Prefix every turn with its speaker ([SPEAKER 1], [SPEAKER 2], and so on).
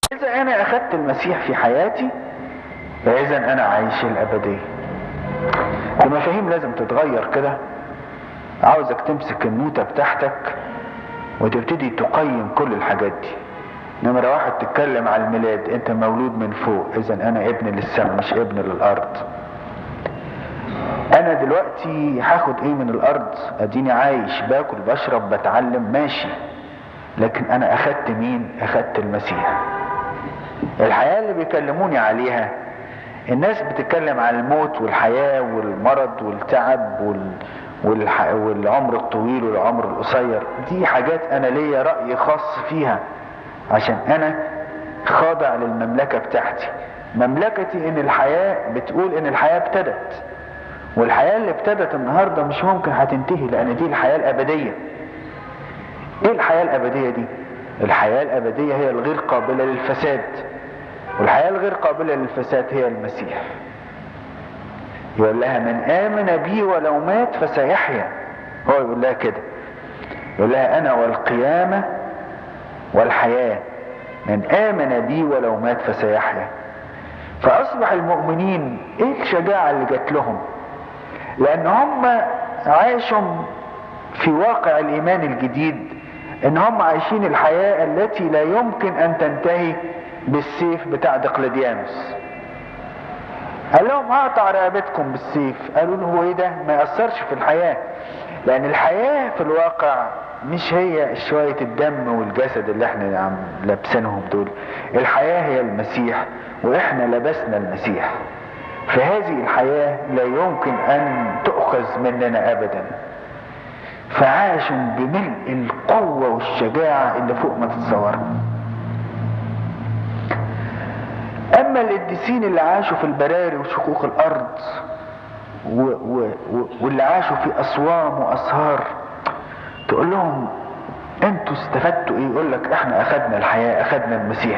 [SPEAKER 1] إذا أنا أخدت المسيح في حياتي فإذا أنا عايش الأبدية المفاهيم لازم تتغير كده عاوزك تمسك النوتة بتاعتك وتبتدي تقيم كل الحاجات دي نمرة واحد تتكلم على الميلاد انت مولود من فوق اذا انا ابن للسماء مش ابن للارض انا دلوقتي هاخد ايه من الارض اديني عايش باكل بشرب بتعلم ماشي لكن انا اخدت مين اخدت المسيح الحياة اللي بيكلموني عليها الناس بتتكلم عن الموت والحياة والمرض والتعب وال... والح... والعمر الطويل والعمر القصير دي حاجات انا ليا رأي خاص فيها عشان انا خاضع للمملكة بتاعتي مملكتي ان الحياة بتقول ان الحياة ابتدت والحياة اللي ابتدت النهاردة مش ممكن هتنتهي لان دي الحياة الابدية ايه الحياة الابدية دي الحياة الابدية هي الغير قابلة للفساد والحياة الغير قابلة للفساد هي المسيح يقول لها من آمن بي ولو مات فسيحيا هو يقول لها كده يقول لها أنا والقيامة والحياة من آمن بي ولو مات فسيحيا فأصبح المؤمنين إيه الشجاعة اللي جات لهم لأن هم عاشوا في واقع الإيمان الجديد إن هم عايشين الحياة التي لا يمكن أن تنتهي بالسيف بتاع دقلديانوس قال لهم هقطع رقبتكم بالسيف قالوا له هو ايه ده ما يأثرش في الحياة لان الحياة في الواقع مش هي شوية الدم والجسد اللي احنا عم لابسينهم دول الحياة هي المسيح واحنا لبسنا المسيح فهذه الحياة لا يمكن ان تؤخذ مننا ابدا فعاشوا بملء القوة والشجاعة اللي فوق ما تتصورها اما القديسين اللي عاشوا في البراري وشقوق الارض و و و واللي عاشوا في اصوام واسهار تقول لهم انتوا استفدتوا ايه يقول لك احنا اخدنا الحياة اخدنا المسيح